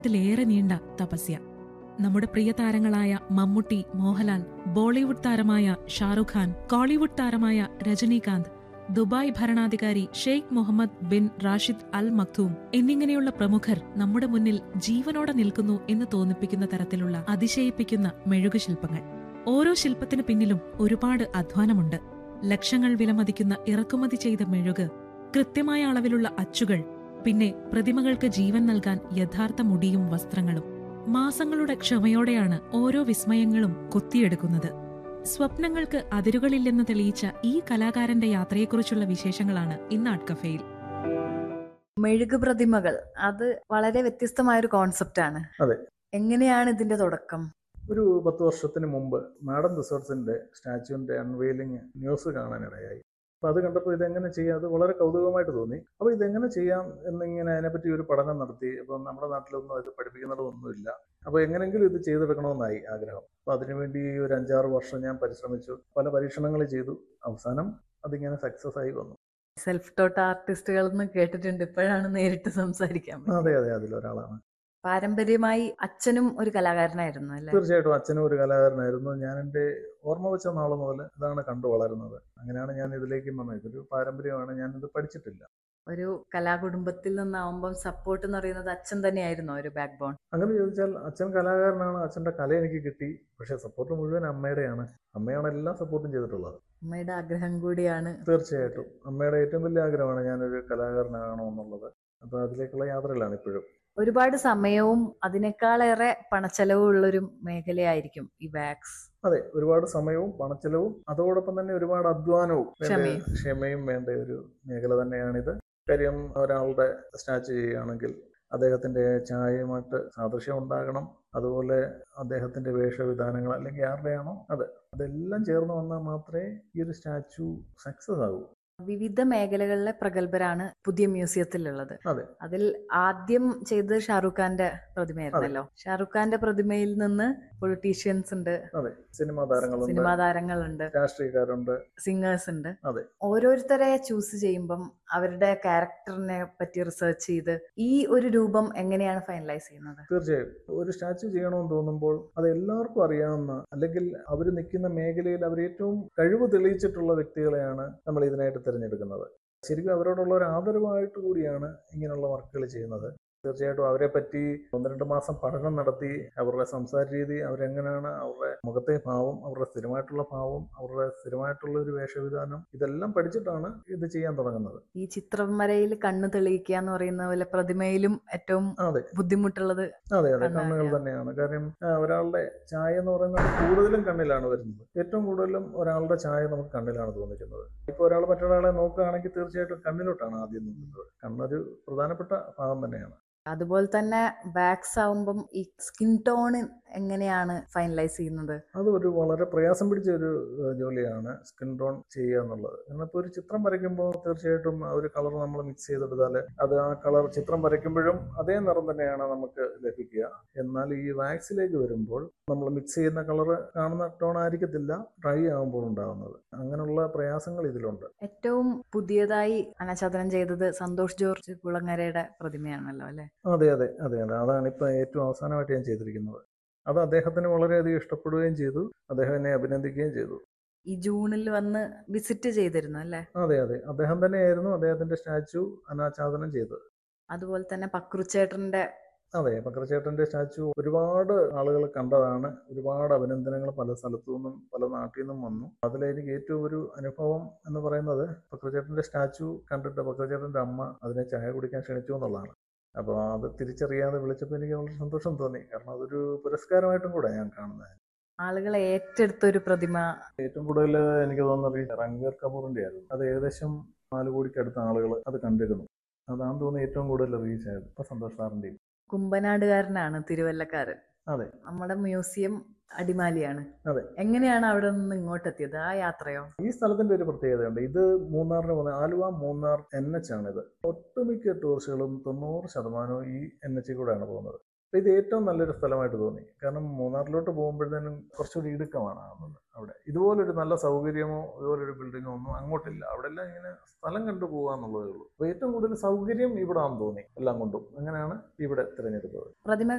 ത്തിലേറെ നീണ്ട തപസ്യ നമ്മുടെ പ്രിയ താരങ്ങളായ മമ്മൂട്ടി മോഹൻലാൽ ബോളിവുഡ് താരമായ ഷാറുഖ് ഖാൻ കോളിവുഡ് താരമായ രജനീകാന്ത് ദുബായ് ഭരണാധികാരി Sheikh Mohammed bin Rashid Al Maktoum എന്നിങ്ങനെയുള്ള പ്രമുഖർ നമ്മുടെ മുന്നിൽ ജീവനോടെ നിൽക്കുന്നു എന്ന് തോന്നിപ്പിക്കുന്ന തരത്തിലുള്ള അതിശയിപ്പിക്കുന്ന മെഴുകുശില്പങ്ങൾ ഓരോ ശില്പത്തിനു പിന്നിലും ഒരുപാട് അധ്വാനമുണ്ട് ലക്ഷങ്ങൾ വിലമതിക്കുന്ന ഇറക്കുമതി ചെയ്ത മെഴുക് കൃത്യമായ അളവിലുള്ള അച്ചുകൾ പിന്നെ പ്രതിമകൾക്ക് ജീവൻ നൽകാൻ യഥാർത്ഥ മുടിയും വസ്ത്രങ്ങളും മാസങ്ങളുടെ ക്ഷമയോടെയാണ് ഓരോ വിസ്മയങ്ങളും കൊത്തിയെടുക്കുന്നത് സ്വപ്നങ്ങൾക്ക് അതിരുകളില്ലെന്ന് തെളിയിച്ച ഈ കലാകാരന്റെ യാത്രയെക്കുറിച്ചുള്ള വിശേഷങ്ങളാണ് ഇന്ന് ആർട്ട് കഫേയിൽ മെഴുകു പ്രതിമകൾ അത് വളരെ വ്യത്യസ്തമായ ഒരു കോൺസെപ്റ്റ് ആണ് അതെ. എങ്ങനെയാണ് ഇതിന്റെ തുടക്കം ഒരു പത്ത് വർഷത്തിന് മുമ്പ് മാഡം റിസോർട്സിന്റെ സ്റ്റാച്ചുവിന്റെ അൺവെയിലിംഗ് ന്യൂസ് കാണാനിടയായി അപ്പൊ അത് കണ്ടപ്പോൾ ഇതെങ്ങനെ ചെയ്യാം അത് വളരെ കൗതുകമായിട്ട് തോന്നി അപ്പൊ ഇതെങ്ങനെ ചെയ്യാം എന്നിങ്ങനെ അതിനെപ്പറ്റി ഒരു പഠനം നടത്തി അപ്പൊ നമ്മുടെ നാട്ടിലൊന്നും ഇത് പഠിപ്പിക്കുന്നതൊന്നുമില്ല അപ്പൊ എങ്ങനെങ്കിലും ഇത് ചെയ്തെടുക്കണമെന്നായി ആഗ്രഹം അപ്പൊ അതിനുവേണ്ടി ഒരു അഞ്ചാറ് വർഷം ഞാൻ പരിശ്രമിച്ചു പല പരീക്ഷണങ്ങൾ ചെയ്തു അവസാനം അതിങ്ങനെ സക്സസ് ആയി വന്നു സെൽഫ് ടോട്ട് ആർട്ടിസ്റ്റുകൾ എന്ന് കേട്ടിട്ടുണ്ട് ഇപ്പോഴാണ് നേരിട്ട് സംസാരിക്കാൻ പറ്റുന്നത്. അതെ അതെ അതിലൊരാളാണ് പാരമ്പര്യമായി അച്ഛനും ഒരു കലാകാരനായിരുന്നു അല്ലെ തീർച്ചയായിട്ടും അച്ഛനും ഒരു കലാകാരനായിരുന്നു ഞാൻ എൻ്റെ ഓർമ്മ വെച്ച നാൾ മുതൽ ഇതാണ് കണ്ടു വളരുന്നത് അങ്ങനെയാണ് ഞാൻ ഇതിലേക്ക് വന്നത് ഇതൊരു പാരമ്പര്യമാണ് ഞാൻ ഇത് പഠിച്ചിട്ടില്ല ഒരു കലാകുടുംബത്തിൽ നിന്നാവുമ്പം സപ്പോർട്ട് എന്ന് പറയുന്നത് അച്ഛൻ തന്നെയായിരുന്നു ഒരു ബാക്ക് ബോൺ അങ്ങനെ ചോദിച്ചാൽ അച്ഛൻ കലാകാരനാണ് അച്ഛൻ്റെ കല എനിക്ക് കിട്ടി പക്ഷേ സപ്പോർട്ട് മുഴുവൻ അമ്മയുടെയാണ് അമ്മയാണ് എല്ലാ സപ്പോർട്ടും ചെയ്തിട്ടുള്ളത് അമ്മയുടെ ആഗ്രഹം കൂടിയാണ് തീർച്ചയായിട്ടും അമ്മയുടെ ഏറ്റവും വലിയ ആഗ്രഹമാണ് ഞാനൊരു കലാകാരനാകണോ എന്നുള്ളത് അപ്പോൾ അതിലേക്കുള്ള യാത്രയിലാണ് ഇപ്പോഴും ഒരുപാട് സമയവും അതിനേക്കാളേറെ പണച്ചെലവും ഉള്ളൊരു മേഖലയായിരിക്കും ഈ വാക്സ് അതെ ഒരുപാട് സമയവും പണച്ചെലവും അതോടൊപ്പം തന്നെ ഒരുപാട് അധ്വാനവും വേണ്ട- ക്ഷമയും. ക്ഷമയും വേണ്ട ഒരു മേഖല തന്നെയാണിത് കാര്യം ഒരാളുടെ സ്റ്റാച്ചു ചെയ്യുകയാണെങ്കിൽ അദ്ദേഹത്തിന്റെ ചായയുമായിട്ട് സാദൃശ്യം ഉണ്ടാകണം അതുപോലെ അദ്ദേഹത്തിന്റെ വേഷവിധാനങ്ങൾ അല്ലെങ്കിൽ ആരുടെയാണോ അത് അതെല്ലാം ചേർന്ന് വന്നാൽ മാത്രമേ ഈ ഒരു സ്റ്റാച്ചു സക്സസ് ആകൂ വിവിധ മേഖലകളിലെ പ്രഗത്ഭരാണ് പുതിയ മ്യൂസിയത്തിലുള്ളത് അതെ. അതിൽ ആദ്യം ചെയ്തത് ഷാറൂഖ് ഖാന്റെ പ്രതിമയായിരുന്നല്ലോ ഷാറൂഖ് ഖാന്റെ പ്രതിമയിൽ നിന്ന് പൊളിറ്റീഷ്യൻസ് ഉണ്ട് അതെ സിനിമാ താരങ്ങളുണ്ട് സിനിമാ താരങ്ങളുണ്ട് രാഷ്ട്രീയക്കാരുണ്ട് സിംഗേഴ്സ് ഉണ്ട് അതെ. ഓരോരുത്തരെ ചൂസ് ചെയ്യുമ്പം അവരുടെ ക്യാരക്ടറിനെ പറ്റി റിസർച്ച് ചെയ്ത് ഈ ഒരു രൂപം എങ്ങനെയാണ് ഫൈനലൈസ് ചെയ്യുന്നത് തീർച്ചയായും ഒരു സ്റ്റാച്ചു ചെയ്യണമെന്ന് തോന്നുമ്പോൾ അത് എല്ലാവർക്കും അറിയാവുന്ന അല്ലെങ്കിൽ അവർ നിൽക്കുന്ന മേഖലയിൽ അവർ ഏറ്റവും കഴിവ് തെളിയിച്ചിട്ടുള്ള വ്യക്തികളെയാണ് നമ്മൾ ഇതിനായിട്ട് തിരഞ്ഞെടുക്കുന്നത് ശരിക്കും അവരോടുള്ള ഒരു ആദരവായിട്ട് കൂടിയാണ് ഇങ്ങനെയുള്ള വർക്കുകൾ ചെയ്യുന്നത് തീർച്ചയായിട്ടും അവരെ പറ്റി ഒന്ന് രണ്ട് മാസം പഠനം നടത്തി അവരുടെ സംസാര രീതി അവരെങ്ങനെയാണ് അവരുടെ മുഖത്തെ ഭാവം അവരുടെ സ്ഥിരമായിട്ടുള്ള ഭാവം അവരുടെ സ്ഥിരമായിട്ടുള്ള ഒരു വേഷവിധാനം ഇതെല്ലാം പഠിച്ചിട്ടാണ് ഇത് ചെയ്യാൻ തുടങ്ങുന്നത് ഈ ചിത്രം വരയിൽ കണ്ണ് തെളിയിക്കുക എന്ന് പറയുന്ന പോലെ പ്രതിമയിലും ഏറ്റവും അതെ ബുദ്ധിമുട്ടുള്ളത് അതെ അതെ കണ്ണാടിയാണ്. കണ്ണുകൾ തന്നെയാണ് കാര്യം ആ, ഒരാളുടെ ചായ എന്ന് പറയുന്നത് കൂടുതലും കണ്ണിലാണ് വരുന്നത് ഏറ്റവും കൂടുതലും ഒരാളുടെ ചായ നമുക്ക് കണ്ണിലാണ് തോന്നിക്കുന്നത് ഇപ്പോൾ ഒരാൾ മറ്റൊരാളെ നോക്കുകയാണെങ്കിൽ തീർച്ചയായിട്ടും കണ്ണിലോട്ടാണ് ആദ്യം നോക്കുന്നത് കണ്ണൊരു പ്രധാനപ്പെട്ട ഭാഗം തന്നെയാണ് അതുപോലെ തന്നെ വാക്സ് ആവുമ്പം ഈ സ്കിൻ ടോൺ എങ്ങനെയാണ് ഫൈനലൈസ് ചെയ്യുന്നത് അത് ഒരു വളരെ പ്രയാസം പിടിച്ച ഒരു ഏഹ്, ജോലിയാണ് സ്കിൻ ടോൺ ചെയ്യുക എന്നുള്ളത് കാരണം ഇപ്പോൾ ഒരു ചിത്രം വരയ്ക്കുമ്പോൾ തീർച്ചയായിട്ടും ആ ഒരു കളർ നമ്മൾ മിക്സ് ചെയ്തെടുത്താൽ അത് ആ കളർ ചിത്രം വരയ്ക്കുമ്പോഴും അതേ നിറം തന്നെയാണ് നമുക്ക് ലഭിക്കുക എന്നാൽ ഈ വാക്സിലേക്ക് വരുമ്പോൾ നമ്മൾ മിക്സ് ചെയ്യുന്ന കളർ കാണുന്ന ടോൺ ആയിരിക്കത്തില്ല ഡ്രൈ ആകുമ്പോൾ ഉണ്ടാകുന്നത് അങ്ങനെയുള്ള പ്രയാസങ്ങൾ ഇതിലുണ്ട് ഏറ്റവും പുതിയതായി അനാച്ഛാദനം ചെയ്തത് സന്തോഷ് ജോർജ് കുളങ്ങരയുടെ പ്രതിമയാണല്ലോ അല്ലെ അതെ അതെ അതെ അതെ അതാണ് ഇപ്പം ഏറ്റവും അവസാനമായിട്ട് ഞാൻ ചെയ്തിരിക്കുന്നത് അത് അദ്ദേഹത്തിന് വളരെയധികം ഇഷ്ടപ്പെടുകയും ചെയ്തു അദ്ദേഹം എന്നെ അഭിനന്ദിക്കുകയും ചെയ്തു ഈ ജൂണിൽ വന്ന് വിസിറ്റ് ചെയ്തിരുന്നു അല്ലെ അതെ അതെ അദ്ദേഹം തന്നെയായിരുന്നു അദ്ദേഹത്തിന്റെ സ്റ്റാച്ചു അനാച്ഛാദനം ചെയ്തത് അതുപോലെ തന്നെ പക്രുച്ചേട്ടന്റെ അതെ പക്രച്ചേട്ടന്റെ സ്റ്റാച്ചു ഒരുപാട് ആളുകൾ കണ്ടതാണ് ഒരുപാട് അഭിനന്ദനങ്ങൾ പല സ്ഥലത്തു നിന്നും പല നാട്ടിൽ നിന്നും വന്നു അതിലെനിക്ക് ഏറ്റവും ഒരു അനുഭവം എന്ന് പറയുന്നത് പക്രച്ചേട്ടന്റെ സ്റ്റാച്ചു കണ്ടിട്ട് പക്രച്ചേട്ടന്റെ അമ്മ അതിനെ ചായ കുടിക്കാൻ ക്ഷണിച്ചു എന്നുള്ളതാണ് അപ്പോൾ അത് തിരിച്ചറിയാതെ വിളിച്ചപ്പോൾ എനിക്ക് വളരെ സന്തോഷം തോന്നി കാരണം അതൊരു പുരസ്കാരമായിട്ടും കൂടെ ഞാൻ കാണുന്നത് ആളുകൾ ഏറ്റെടുത്ത ഒരു പ്രതിമ ഏറ്റവും കൂടുതൽ എനിക്ക് തോന്നുന്നത് ഈ റൺവീർ കപൂറിന്റെ ആയിരുന്നു അത് ഏകദേശം നാല് കോടിക്കടുത്ത ആളുകൾ അത് കണ്ടിരുന്നു അതാണ് തോന്നുന്നു ഏറ്റവും കൂടുതൽ റീച്ച് ആയത് ഇപ്പൊ സന്തോഷ് സാറിന്റെയും കുമ്പനാടുകാരനാണ് തിരുവല്ലക്കാരൻ അതെ. നമ്മുടെ മ്യൂസിയം അടിമാലിയാണ് അതെ. എങ്ങനെയാണ് അവിടെ നിന്ന് ഇങ്ങോട്ടെത്തിയത് ആ യാത്രയോ ഈ സ്ഥലത്തിന്റെ ഒരു പ്രത്യേകതയുണ്ട് ഇത് മൂന്നാറിന് പോകുന്ന ആലുവ മൂന്നാർ എൻ എച്ച് ആണിത് ഒട്ടുമിക്ക ടൂറിസ്റ്റുകളും തൊണ്ണൂറ് ശതമാനവും ഈ എൻ എച്ചിൽ കൂടെയാണ് പോകുന്നത് അപ്പൊ ഇത് ഏറ്റവും നല്ലൊരു സ്ഥലമായിട്ട് തോന്നി കാരണം മൂന്നാറിലോട്ട് പോകുമ്പോഴത്തേനും കുറച്ചുകൂടി ഇടുക്കമാണ് ആകുന്നത് അവിടെ ഇതുപോലൊരു നല്ല സൗകര്യമോ ഇതുപോലൊരു ബിൽഡിങ്ങോ ഒന്നും അങ്ങോട്ടില്ല അവിടെ എല്ലാം ഇങ്ങനെ സ്ഥലം കണ്ടു പോകുക എന്നുള്ളതേ ഉള്ളൂ അപ്പൊ ഏറ്റവും കൂടുതൽ സൗകര്യം ഇവിടെ ആണെന്ന് തോന്നി എല്ലാം കൊണ്ടും അങ്ങനെയാണ് ഇവിടെ തിരഞ്ഞെടുത്തത് പ്രതിമ